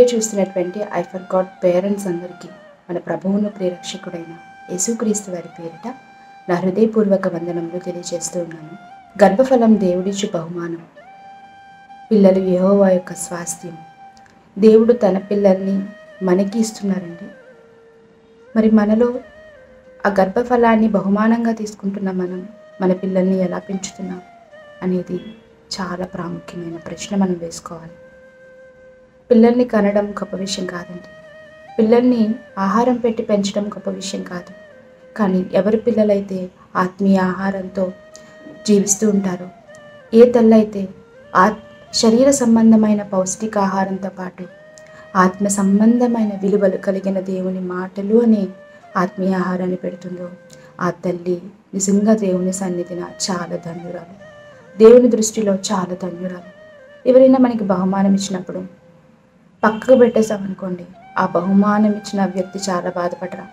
video చూస్తున్నటువంటి I for God parents అందరికీ మన ప్రభువును ప్రియరక్షకుడైన యేసుక్రీస్తు వారి పేరిట నా హృదయపూర్వక వందనములు తెలియజేస్తూ ఉన్నాను గర్భఫలం దేవుడిచ్చు బహుమానం పిల్లలు యెహోవా యొక్క స్వాస్థ్యం దేవుడు తన పిల్లల్ని మనకి ఇస్తున్నారండి మరి మనలో ఆ గర్భఫలాన్ని బహుమానంగా తీసుకుంటున్న మనం మన పిల్లల్ని ఎలా పెంచుతున్నాం అనేది చాలా ప్రాముఖ్యమైన ప్రశ్న మనం వేసుకోవాలి పిల్లల్ని కనడం గొప్ప విషయం కాదండి పిల్లల్ని ఆహారం పెట్టి పెంచడం గొప్ప విషయం కాదు కానీ ఎవరి పిల్లలైతే ఆత్మీయ ఆహారంతో జీవిస్తూ ఉంటారో ఏ తల్లైతే ఆ శరీర సంబంధమైన పౌష్టికాహారంతో పాటు ఆత్మ సంబంధమైన విలువలు కలిగిన దేవుని మాటలు అనే ఆత్మీయ ఆహారాన్ని పెడుతుందో ఆ తల్లి నిజంగా దేవుని సన్నిధిన చాలా ధన్యురాలు దేవుని దృష్టిలో చాలా ధన్యురాలు ఎవరైనా మనకి బహుమానం ఇచ్చినప్పుడు పక్కకు పెట్టేసామనుకోండి ఆ బహుమానం ఇచ్చిన వ్యక్తి చాలా బాధపడరా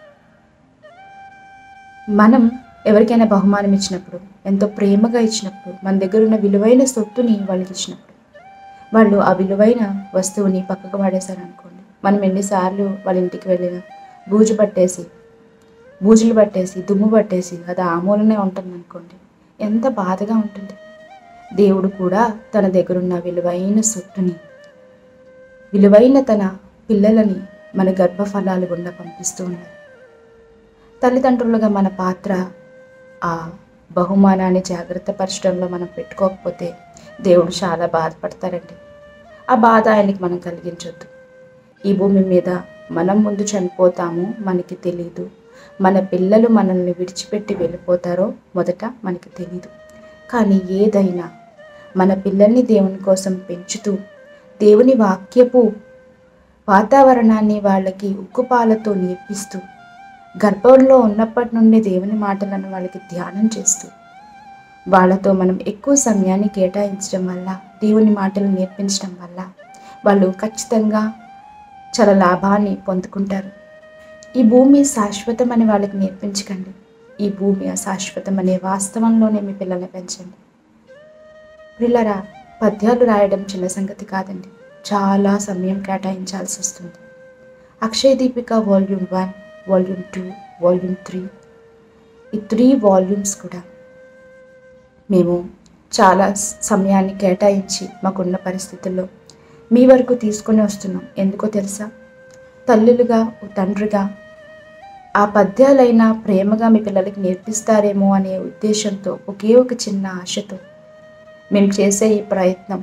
మనం ఎవరికైనా బహుమానం ఇచ్చినప్పుడు ఎంతో ప్రేమగా ఇచ్చినప్పుడు మన దగ్గర ఉన్న విలువైన సొత్తుని వాళ్ళకి ఇచ్చినప్పుడు వాళ్ళు ఆ విలువైన వస్తువుని పక్కకు పడేశారనుకోండి మనం ఎన్నిసార్లు వాళ్ళ ఇంటికి వెళ్ళినా బూజు పట్టేసి బూజులు పట్టేసి దుమ్ము పట్టేసి అది ఆమూలనే ఉంటుంది అనుకోండి ఎంత బాధగా ఉంటుంది దేవుడు కూడా తన దగ్గరున్న విలువైన సొత్తుని విలువైన తన పిల్లలని మన గర్భఫలాలు గుండా పంపిస్తూ ఉన్నారు తల్లిదండ్రులుగా మన పాత్ర ఆ బహుమానాన్ని జాగ్రత్త పరచడంలో మనం పెట్టుకోకపోతే దేవుడు చాలా బాధపడతారండి ఆ బాధ ఆయనకి మనం కలిగించొద్దు ఈ భూమి మీద మనం ముందు చనిపోతాము మనకి తెలీదు మన పిల్లలు మనల్ని విడిచిపెట్టి వెళ్ళిపోతారో మొదట మనకి తెలీదు కానీ ఏదైనా మన పిల్లల్ని దేవుని కోసం పెంచుతూ దేవుని వాక్యపు వాతావరణాన్ని వాళ్ళకి ఉక్కుపాలతో నేర్పిస్తూ గర్భంలో ఉన్నప్పటి నుండి దేవుని మాటలను వాళ్ళకి ధ్యానం చేస్తూ వాళ్ళతో మనం ఎక్కువ సమయాన్ని కేటాయించడం వల్ల దేవుని మాటలు నేర్పించడం వల్ల వాళ్ళు ఖచ్చితంగా చాలా లాభాన్ని పొందుకుంటారు ఈ భూమి శాశ్వతం అని వాళ్ళకి నేర్పించకండి ఈ భూమి అశాశ్వతం అనే వాస్తవంలోనే మీ పిల్లల్ని పెంచండి పిల్లరా పద్యాలు రాయడం చిన్న సంగతి కాదండి చాలా సమయం కేటాయించాల్సి వస్తుంది Akshaya Deepika volume one volume two volume three ఈ త్రీ వాల్యూమ్స్ కూడా మేము చాలా సమయాన్ని కేటాయించి మాకున్న పరిస్థితుల్లో మీ వరకు తీసుకొని వస్తున్నాం ఎందుకో తెలుసా తల్లులుగా ఓ తండ్రిగా ఆ పద్యాలైనా ప్రేమగా మీ పిల్లలకి నేర్పిస్తారేమో అనే ఉద్దేశంతో ఒకే ఒక చిన్న ఆశతో మేము చేసే ఈ ప్రయత్నం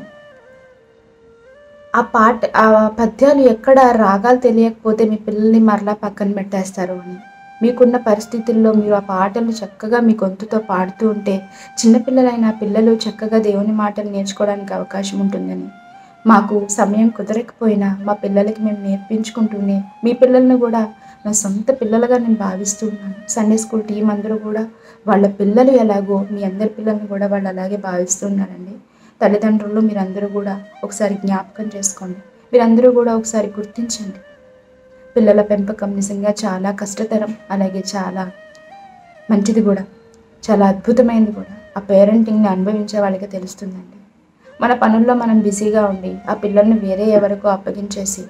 ఆ పాట ఆ పద్యాలు ఎక్కడ రాగాలు తెలియకపోతే మీ పిల్లల్ని మరలా పక్కన పెట్టేస్తారు అని మీకున్న పరిస్థితుల్లో మీరు ఆ పాటలు చక్కగా మీ గొంతుతో పాడుతూ ఉంటే చిన్నపిల్లలైన పిల్లలు చక్కగా దేవుని మాటలు నేర్చుకోవడానికి అవకాశం ఉంటుందని మాకు సమయం కుదరకపోయినా మా పిల్లలకి మేము నేర్పించుకుంటూనే మీ పిల్లల్ని కూడా నా సొంత పిల్లలుగా నేను భావిస్తూ ఉన్నాను సండే స్కూల్ టీం అందరూ కూడా వాళ్ళ పిల్లలు ఎలాగో మీ అందరి పిల్లల్ని కూడా వాళ్ళు అలాగే భావిస్తున్నారండి తల్లిదండ్రులు మీరందరూ కూడా ఒకసారి జ్ఞాపకం చేసుకోండి మీరందరూ కూడా ఒకసారి గుర్తించండి పిల్లల పెంపకం నిజంగా చాలా కష్టతరం అలాగే చాలా మంచిది కూడా చాలా అద్భుతమైనది కూడా ఆ పేరెంటింగ్ని అనుభవించే వాళ్ళకి తెలుస్తుందండి మన పనుల్లో మనం బిజీగా ఉండి ఆ పిల్లల్ని వేరే ఎవరికో అప్పగించేసి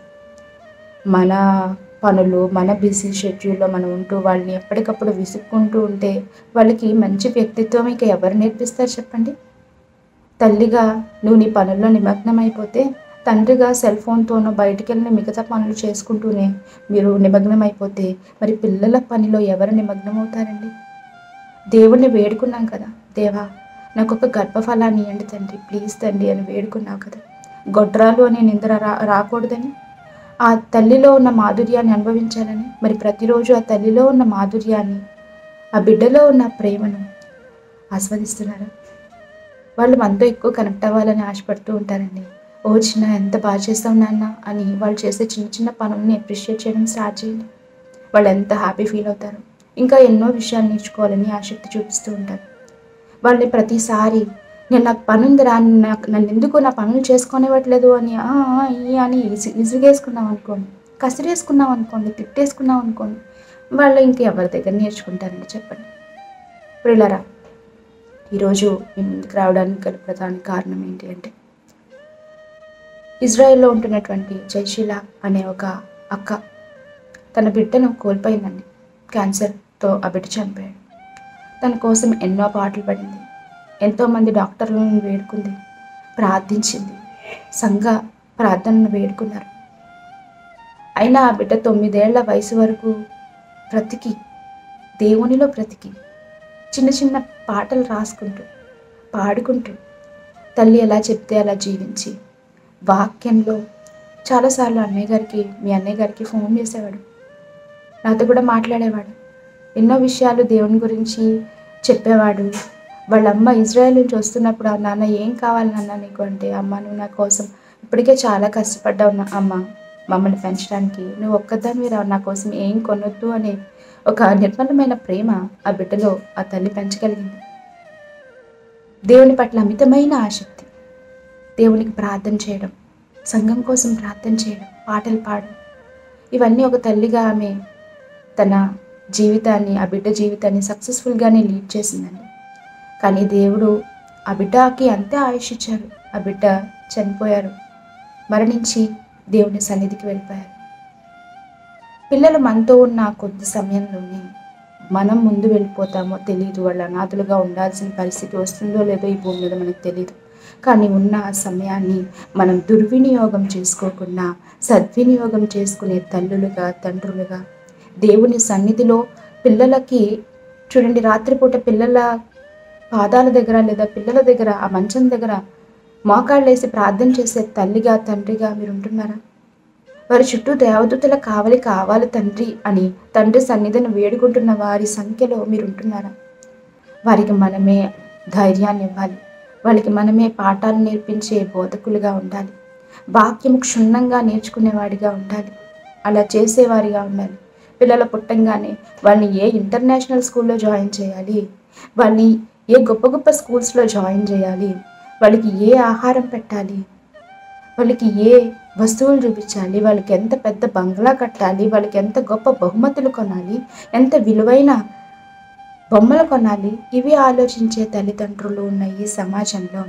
మన పనులు మన బిజీ షెడ్యూల్లో మనం ఉంటూ వాళ్ళని ఎప్పటికప్పుడు విసుక్కుంటూ ఉంటే వాళ్ళకి మంచి వ్యక్తిత్వం ఇక ఎవరు నేర్పిస్తారు చెప్పండి తల్లిగా నువ్వు నీ పనుల్లో నిమగ్నం అయిపోతే తండ్రిగా సెల్ ఫోన్తోనో బయటికి వెళ్ళిన మిగతా పనులు చేసుకుంటూనే మీరు నిమగ్నం అయిపోతే మరి పిల్లల పనిలో ఎవరు నిమగ్నం అవుతారండి దేవుణ్ణి వేడుకున్నాం కదా దేవా నాకు ఒక గర్భఫలాన్ని ఇవ్వండి తండ్రి ప్లీజ్ తండ్రి అని వేడుకున్నావు కదా గొడ్రాలు అనే నిందర రా రాకూడదని ఆ తల్లిలో ఉన్న మాధుర్యాన్ని అనుభవించాలని మరి ప్రతిరోజు ఆ తల్లిలో ఉన్న మాధుర్యాన్ని ఆ బిడ్డలో ఉన్న ప్రేమను ఆస్వాదిస్తున్నారు వాళ్ళు మనతో ఎక్కువ కనెక్ట్ అవ్వాలని ఆశపడుతూ ఉంటారండి ఓ చిన్న ఎంత బాగా చేస్తావు నాన్న అని వాళ్ళు చేసే చిన్న చిన్న పనుల్ని అప్రిషియేట్ చేయడం స్టార్ట్ చేయండి వాళ్ళు ఎంత హ్యాపీ ఫీల్ అవుతారు ఇంకా ఎన్నో విషయాలు నేర్చుకోవాలని ఆసక్తి చూపిస్తూ ఉంటారు వాళ్ళని ప్రతిసారి నేను నాకు పని ఉంది రా నాకు నన్ను ఎందుకు నా పనులు చేసుకునేవట్లేదు అని "ఆ, ఆ, ఈ అని ఇసి ఇసుగేసుకున్నాం అనుకోండి కసిరేసుకున్నాం అనుకోండి తిట్టేసుకున్నాం అనుకోండి వాళ్ళు ఇంక ఎవరి దగ్గర నేర్చుకుంటారండి చెప్పండి ప్రిల్లరా ఈరోజు మీ ముందుకు రావడానికి గల ప్రధాన కారణం ఏంటి అంటే ఇజ్రాయెల్లో ఉంటున్నటువంటి జయశీల అనే ఒక అక్క తన బిడ్డను కోల్పోయిందండి క్యాన్సర్తో ఆ బిడ్డ చనిపోయాడు తన కోసం ఎన్నో పాటలు పడింది ఎంతోమంది డాక్టర్లను వేడుకుంది ప్రార్థించింది సంఘ ప్రార్థనను వేడుకున్నారు అయినా ఆ బిడ్డ తొమ్మిదేళ్ల వయసు వరకు బ్రతికి దేవునిలో బ్రతికి చిన్న చిన్న పాటలు రాసుకుంటూ పాడుకుంటూ తల్లి ఎలా చెప్తే అలా జీవించి వాక్యంలో చాలాసార్లు అన్నయ్య గారికి మీ అన్నయ్య గారికి ఫోన్ చేసేవాడు నాతో కూడా మాట్లాడేవాడు ఎన్నో విషయాలు దేవుని గురించి చెప్పేవాడు వాళ్ళ అమ్మ ఇజ్రాయెల్ నుంచి వస్తున్నప్పుడు "ఆ నాన్న ఏం కావాలి నాన్న నీకు అంటే అమ్మ నువ్వు నా కోసం ఇప్పటికే చాలా కష్టపడ్డావు నా అమ్మ మమ్మల్ని పెంచడానికి నువ్వు ఒక్కదానివి రా నా కోసం ఏం కొనొద్దు అనే ఒక నిర్మలమైన ప్రేమ ఆ బిడ్డలో ఆ తల్లి పెంచగలిగింది దేవుని పట్ల అమితమైన ఆసక్తి దేవునికి ప్రార్థన చేయడం సంఘం కోసం ప్రార్థన చేయడం పాటలు పాడడం ఇవన్నీ ఒక తల్లిగా ఆమె తన జీవితాన్ని ఆ బిడ్డ జీవితాన్ని సక్సెస్ఫుల్గానే లీడ్ చేసిందండి కానీ దేవుడు ఆ బిడ్డకి అంతే ఆయుష్ ఇచ్చారు ఆ బిడ్డ చనిపోయారు మరణించి దేవుని సన్నిధికి వెళ్ళిపోయారు పిల్లలు మనతో ఉన్న ఆ కొద్ది సమయంలోనే మనం ముందు వెళ్ళిపోతామో తెలియదు వాళ్ళు అనాథులుగా ఉండాల్సిన పరిస్థితి వస్తుందో లేదో ఈ భూమి మీద మనకు తెలియదు కానీ ఉన్న ఆ సమయాన్ని మనం దుర్వినియోగం చేసుకోకుండా సద్వినియోగం చేసుకునే తల్లులుగా తండ్రులుగా దేవుని సన్నిధిలో పిల్లలకి చూడండి రాత్రిపూట పిల్లల పాదాల దగ్గర లేదా పిల్లల దగ్గర ఆ మంచం దగ్గర మోకాళ్ళేసి ప్రార్థన చేసే తల్లిగా తండ్రిగా మీరు ఉంటున్నారా వారి చుట్టూ దేవదూతల కావలి కావాలి తండ్రి అని తండ్రి సన్నిధిని వేడుకుంటున్న వారి సంఖ్యలో మీరు ఉంటున్నారా వారికి మనమే ధైర్యాన్ని ఇవ్వాలి వాళ్ళకి మనమే పాఠాలు నేర్పించే బోధకులుగా ఉండాలి వాక్యం క్షుణ్ణంగా నేర్చుకునేవాడిగా ఉండాలి అలా చేసేవారిగా ఉండాలి పిల్లల పుట్టంగానే వాళ్ళని ఏ ఇంటర్నేషనల్ స్కూల్లో జాయిన్ చేయాలి వాళ్ళని ఏ గొప్ప గొప్ప స్కూల్స్లో జాయిన్ చేయాలి వాళ్ళకి ఏ ఆహారం పెట్టాలి వాళ్ళకి ఏ వస్తువులు చూపించాలి వాళ్ళకి ఎంత పెద్ద బంగ్లా కట్టాలి వాళ్ళకి ఎంత గొప్ప బహుమతులు కొనాలి ఎంత విలువైన బొమ్మలు కొనాలి ఇవి ఆలోచించే తల్లిదండ్రులు ఉన్న ఈ సమాజంలో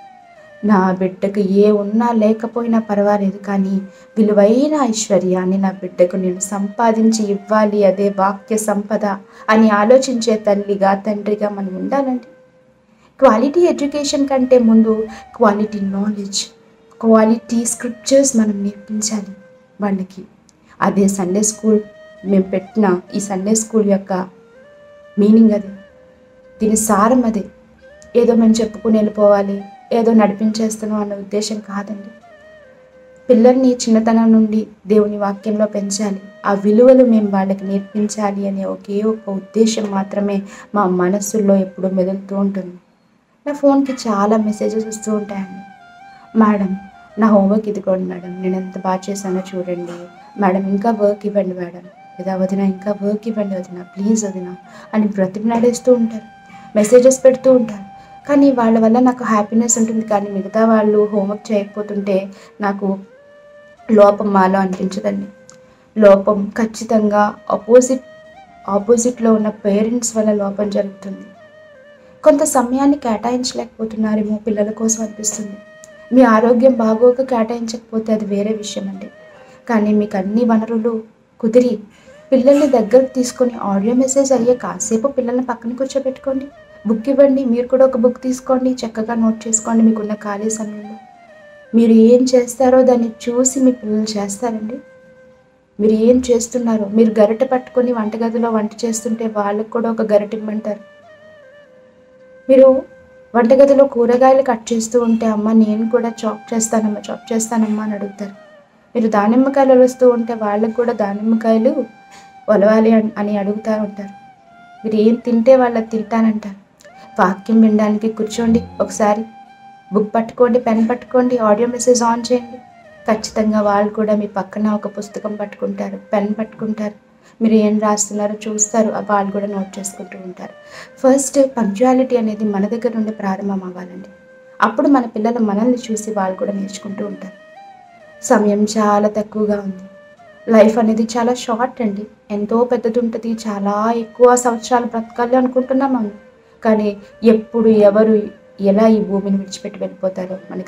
నా బిడ్డకు ఏ ఉన్నా లేకపోయినా పర్వాలేదు కానీ విలువైన ఐశ్వర్యాన్ని నా బిడ్డకు నేను సంపాదించి ఇవ్వాలి అదే వాక్య సంపద అని ఆలోచించే తల్లిగా తండ్రిగా మనం ఉండాలండి క్వాలిటీ ఎడ్యుకేషన్ కంటే ముందు క్వాలిటీ నాలెడ్జ్ క్వాలిటీ స్క్రిప్చర్స్ మనం నేర్పించాలి వాళ్ళకి అదే సండే స్కూల్ మేము పెట్టిన ఈ సండే స్కూల్ యొక్క మీనింగ్ అది దీని సారం అదే ఏదో మేము చెప్పుకుని వెళ్ళిపోవాలి ఏదో నడిపించేస్తున్నాం అన్న ఉద్దేశం కాదండి పిల్లల్ని చిన్నతనం నుండి దేవుని వాక్యంలో పెంచాలి ఆ విలువలు మేము వాళ్ళకి నేర్పించాలి అనే ఒకే ఒక ఉద్దేశం మాత్రమే మా మనస్సుల్లో ఎప్పుడూ మెదులుతూ ఉంటుంది నా ఫోన్కి చాలా మెసేజెస్ వస్తూ ఉంటాయండి మేడం నా హోంవర్క్ ఇదిగోండి మేడం నేను ఎంత బాగా చేశానో చూడండి మేడం ఇంకా వర్క్ ఇవ్వండి మేడం లేదా వదిన ఇంకా వర్క్ ఇవ్వండి వదిన ప్లీజ్ వదిన అని బ్రతిమలాడేస్తూ ఉంటారు మెసేజెస్ పెడుతూ ఉంటారు కానీ వాళ్ళ వల్ల నాకు హ్యాపీనెస్ ఉంటుంది కానీ మిగతా వాళ్ళు హోంవర్క్ చేయకపోతుంటే నాకు లోపం మాలో అనిపించదండి లోపం ఖచ్చితంగా ఆపోజిట్ ఆపోజిట్లో ఉన్న పేరెంట్స్ వల్ల లోపం జరుగుతుంది కొంత సమయాన్ని కేటాయించలేకపోతున్నారేమో పిల్లల కోసం అనిపిస్తుంది మీ ఆరోగ్యం బాగోక కేటాయించకపోతే అది వేరే విషయం అండి కానీ మీకు అన్ని వనరులు కుదిరి పిల్లల్ని దగ్గరకు తీసుకొని ఆడియో మెసేజ్ అయ్యే కాసేపు పిల్లల్ని పక్కన కూర్చోబెట్టుకోండి బుక్ ఇవ్వండి మీరు కూడా ఒక బుక్ తీసుకోండి చక్కగా నోట్ చేసుకోండి మీకున్న ఖాళీ సమయంలో మీరు ఏం చేస్తారో దాన్ని చూసి మీ పిల్లలు చేస్తారండి మీరు ఏం చేస్తున్నారో మీరు గరిటె పట్టుకొని వంటగదిలో వంట చేస్తుంటే వాళ్ళకు కూడా ఒక గరిటె ఇమ్మంటారు మీరు వంటగదిలో కూరగాయలు కట్ చేస్తూ ఉంటే అమ్మ నేను కూడా చాప్ చేస్తానమ్మా చాప్ చేస్తానమ్మా అని అడుగుతారు మీరు దానిమ్మకాయలు ఒలుస్తూ ఉంటే వాళ్ళకు కూడా దానిమ్మకాయలు ఒలవాలి అని అని అడుగుతూ ఉంటారు మీరు ఏం తింటే వాళ్ళకి తింటానంటారు వాక్యం వినడానికి కూర్చోండి ఒకసారి బుక్ పట్టుకోండి పెన్ పట్టుకోండి ఆడియో మెసేజ్ ఆన్ చేయండి ఖచ్చితంగా వాళ్ళు కూడా మీ పక్కన ఒక పుస్తకం పట్టుకుంటారు పెన్ పట్టుకుంటారు మీరు ఏం రాస్తున్నారో చూస్తారు ఆ వాళ్ళు కూడా నోట్ చేసుకుంటూ ఉంటారు ఫస్ట్ పంక్చువాలిటీ అనేది మన దగ్గర నుండి ప్రారంభం అవ్వాలండి అప్పుడు మన పిల్లలు మనల్ని చూసి వాళ్ళు కూడా నేర్చుకుంటూ ఉంటారు సమయం చాలా తక్కువగా ఉంది లైఫ్ అనేది చాలా షార్ట్ అండి ఎంతో పెద్దది ఉంటుంది చాలా ఎక్కువ సంవత్సరాలు బ్రతకాలి అనుకుంటున్నాం మనం కానీ ఎప్పుడు ఎవరు ఎలా ఈ భూమిని విడిచిపెట్టి వెళ్ళిపోతారో మనకు తెలియదు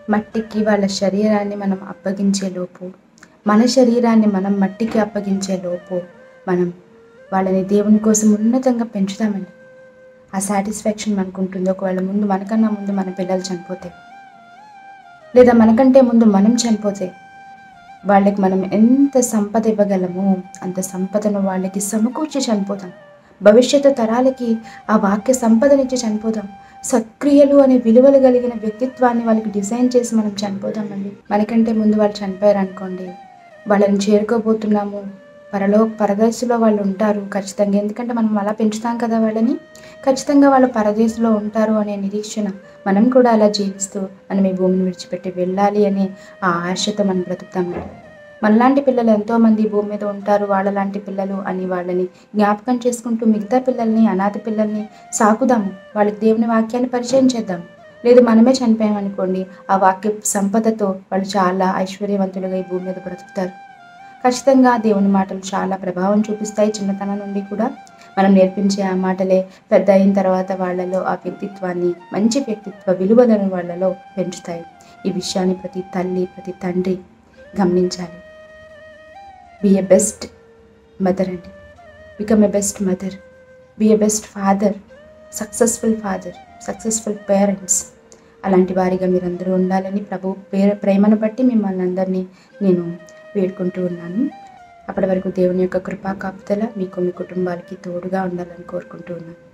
మట్టికి వాళ్ళ శరీరాన్ని మనం అప్పగించే లోపు మన శరీరాన్ని మనం మట్టికి అప్పగించే లోపు మనం వాళ్ళని దేవుని కోసం ఉన్నతంగా పెంచుతామండి ఆ సాటిస్ఫాక్షన్ మనకు ఉంటుంది ఒకవేళ ముందు మనకన్నా ముందు మన పిల్లలు చనిపోతే లేదా మనకంటే ముందు మనం చనిపోతే వాళ్ళకి మనం ఎంత సంపద ఇవ్వగలమో అంత సంపదను వాళ్ళకి సమకూర్చి చనిపోతాం భవిష్యత్తు తరాలకి ఆ వాక్య సంపదనిచ్చి చనిపోతాం సక్రియలు అనే విలువలు కలిగిన వ్యక్తిత్వాన్ని వాళ్ళకి డిజైన్ చేసి మనం చనిపోతామండి మనకంటే ముందు వాళ్ళు చనిపోయారు అనుకోండి వాళ్ళని చేరుకోబోతున్నాము పరలో పరదేశంలో వాళ్ళు ఉంటారు ఖచ్చితంగా ఎందుకంటే మనం అలా పెంచుతాం కదా వాళ్ళని ఖచ్చితంగా వాళ్ళు పరదేశంలో ఉంటారు అనే నిరీక్షణ మనం కూడా అలా జీవిస్తూ మనం ఈ భూమిని విడిచిపెట్టి వెళ్ళాలి అనే ఆ ఆశతో మనం బ్రతుకుతామండి మనలాంటి పిల్లలు ఎంతోమంది ఈ భూమి మీద ఉంటారు వాళ్ళలాంటి పిల్లలు అని వాళ్ళని జ్ఞాపకం చేసుకుంటూ మిగతా పిల్లల్ని అనాథ పిల్లల్ని సాకుదాము వాళ్ళకి దేవుని వాక్యాన్ని పరిచయం చేద్దాం లేదు మనమే చనిపోయామనుకోండి ఆ వాక్య సంపదతో వాళ్ళు చాలా ఐశ్వర్యవంతులుగా ఈ భూమి మీద బ్రతుకుతారు ఖచ్చితంగా దేవుని మాటలు చాలా ప్రభావం చూపిస్తాయి చిన్నతనం నుండి కూడా మనం నేర్పించే ఆ మాటలే పెద్ద అయిన తర్వాత వాళ్ళలో ఆ వ్యక్తిత్వాన్ని మంచి వ్యక్తిత్వ విలువలను వాళ్ళలో పెంచుతాయి ఈ విషయాన్ని ప్రతి తల్లి ప్రతి తండ్రి గమనించాలి బీ ఎ బెస్ట్ మదర్ అండి become a best mother be a best father successful father successful parents అలాంటి వారిగా మీరందరూ ఉండాలని ప్రభు ప్రేర ప్రేమను బట్టి మిమ్మల్ని అందరినీ నేను వేడుకుంటూ ఉన్నాను అప్పటి వరకు దేవుని యొక్క కృపా కాపుదల మీకు మీ కుటుంబాలకి తోడుగా ఉండాలని కోరుకుంటూ ఉన్నాను